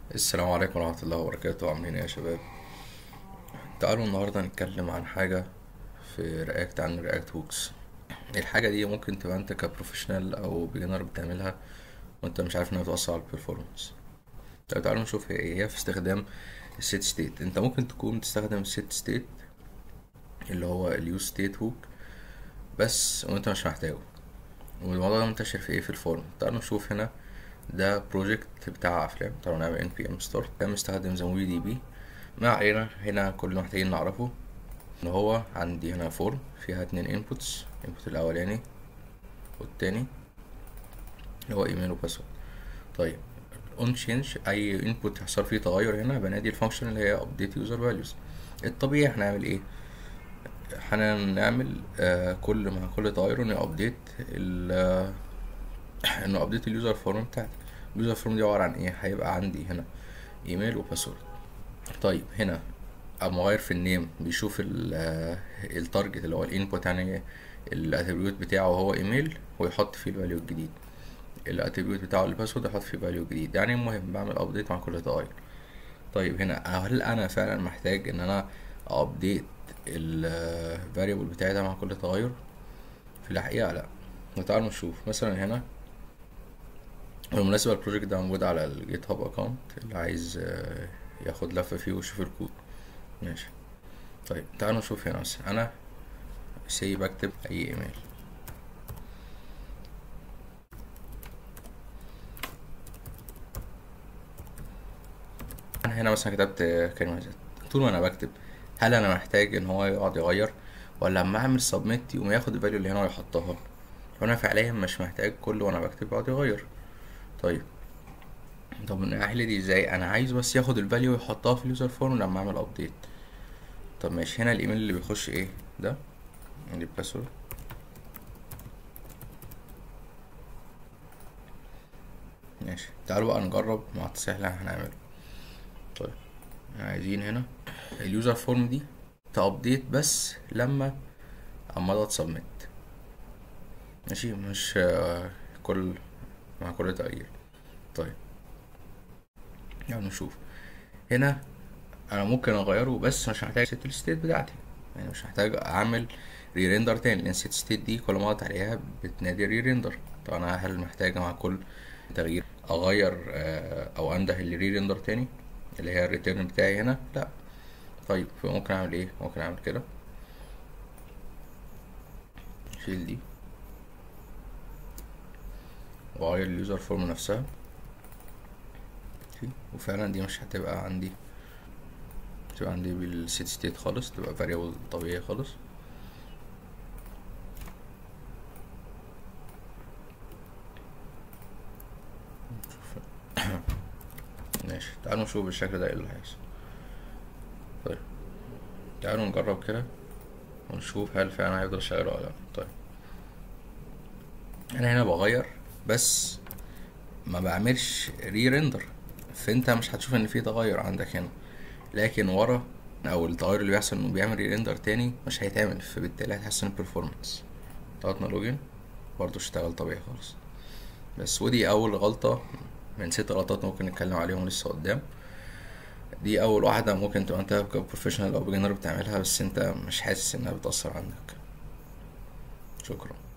السلام عليكم ورحمة الله وبركاته عاملين ايه يا شباب تعالوا النهاردة نتكلم عن حاجة في رياكت عن رياكت هوكس الحاجة دي ممكن تبقى انت كبروفيشنال او بيجنر بتعملها وانت مش عارف انها بتأثر على البرفورمانس طيب تعالوا نشوف هي ايه هي في استخدام السيت ستيت انت ممكن تكون تستخدم السيت ستيت اللي هو اليوز ستيت هوك بس وانت مش محتاجه والموضوع ده منتشر في ايه في الفورم تعالوا نشوف هنا ده بروجكت بتاع افلام تعالوا نعمل ان بي ام ستارت ده مستخدم زمويل دي بي ما علينا هنا كل اللي محتاجين نعرفه ان هو عندي هنا فورم فيها اتنين انبوتس الانبوت الاولاني والتاني اللي هو ايميل وباسورد طيب اون تشينج اي انبوت يحصل فيه تغير هنا بنادي الفانكشن اللي هي ابديت يوزر فاليوز الطبيعي هنعمل ايه هنعمل آه كل مع كل تغير انه ابديت ال انه ابديت اليوزر فورم بتاعتي اليوزر فورم دي عباره عن ايه هيبقى عندي هنا ايميل وباسورد طيب هنا اما اغير في النيم بيشوف التارجت اللي هو الانبوت يعني الاتريبيوت بتاعه هو ايميل ويحط فيه الفاليو الجديد الاتريبيوت بتاعه الباسورد يحط فيه فاليو جديد يعني المهم بعمل ابديت مع كل تغير طيب هنا هل انا فعلا محتاج ان انا ابديت الفاريبل بتاعي ده مع كل تغير في الحقيقه لا تعالوا نشوف مثلا هنا بالمناسبة البروجكت ده موجود على الجيت هاب اكونت اللي عايز ياخد لفة فيه ويشوف الكود ماشي طيب تعالوا نشوف هنا مثلا انا سي بكتب اي ايميل انا هنا مثلا كتبت كلمة زي طول ما انا بكتب هل انا محتاج ان هو يقعد يغير ولا لما اعمل سبميت يقوم ياخد الفاليو اللي هنا ويحطها وانا فعليا مش محتاج كل وانا بكتب يقعد يغير طيب طب نحل دي ازاي انا عايز بس ياخد الفاليو ويحطها في اليوزر فورم لما اعمل ابديت طب ماشي هنا الايميل اللي بيخش ايه ده عندي الباسورد ماشي تعالوا بقى نجرب مع التصحيح اللي احنا هنعمله طيب عايزين هنا اليوزر فورم دي تابديت بس لما اما اضغط سبميت ماشي مش كل مع كل تغيير طيب يعني نشوف هنا انا ممكن اغيره بس مش محتاج ست الستيت بتاعتي يعني مش محتاج اعمل ري ريندر تاني لان ست ستيت دي كل ما اضغط عليها بتنادي ري ريندر طب انا هل محتاج مع كل تغيير اغير او انده الري ريندر تاني اللي هي الريتيرن بتاعي هنا لا طيب فممكن اعمل ايه ممكن اعمل كده شيل دي واغير اليوزر فورم نفسها وفعلا دي مش هتبقى عندي تبقى عندي بالسيت ستيت خالص تبقى فاريبل طبيعي خالص ماشي تعالوا نشوف بالشكل ده ايه اللي هيحصل طيب تعالوا نجرب كده ونشوف هل فعلا هيفضل شغال ولا لا طيب انا هنا بغير بس ما بعملش ري ريندر فانت مش هتشوف ان في تغير عندك هنا لكن ورا او التغير اللي بيحصل انه بيعمل ري ريندر تاني مش هيتعمل فبالتالي هتحسن البرفورمانس ضغطنا لوجن برضه اشتغل طبيعي خالص بس ودي اول غلطة من ست غلطات ممكن نتكلم عليهم لسه قدام دي اول واحدة ممكن تبقى انت كبروفيشنال او بيجنر بتعملها بس انت مش حاسس انها بتأثر عندك شكرا